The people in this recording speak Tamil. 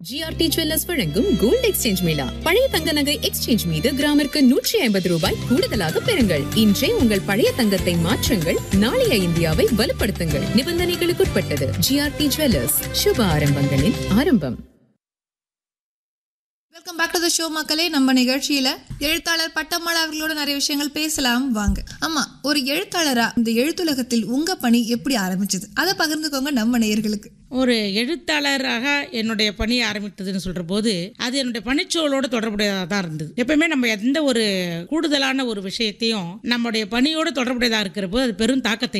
ஜிஆர்டி ஜுவல்லர்ஸ் வழங்கும் கோல்ட் எக்ஸ்சேஞ்ச் மேளா பழைய தங்க நகை எக்ஸ்சேஞ்ச் மீது கிராமிற்கு நூற்றி ஐம்பது ரூபாய் கூடுதலாக பெறுங்கள் இன்றே உங்கள் பழைய தங்கத்தை மாற்றுங்கள் நாளைய இந்தியாவை வலுப்படுத்துங்கள் நிபந்தனைகளுக்குட்பட்டது ஜிஆர்டி ஜுவல்லர்ஸ் சுப ஆரம்பங்களின் ஆரம்பம் welcome back to the show மக்களே நம்ம நிகழ்ச்சியில எழுத்தாளர் பட்டம்மாள் அவர்களோட நிறைய விஷயங்கள் பேசலாம் வாங்க ஆமா ஒரு எழுத்தாளரா இந்த எழுத்துலகத்தில் உங்க பணி எப்படி ஆரம்பிச்சது அதை பகிர்ந்துக்கோங்க நம்ம நேயர்களுக்கு ஒரு எழுத்தாளராக என்னுடைய பணி ஆரம்பித்ததுன்னு சொல்கிற போது அது என்னுடைய பணிச்சூழலோடு தொடர்புடையதாக தான் இருந்தது எப்பவுமே நம்ம எந்த ஒரு கூடுதலான ஒரு விஷயத்தையும் நம்முடைய பணியோடு தொடர்புடையதாக இருக்கிற போது அது பெரும் தாக்கத்தை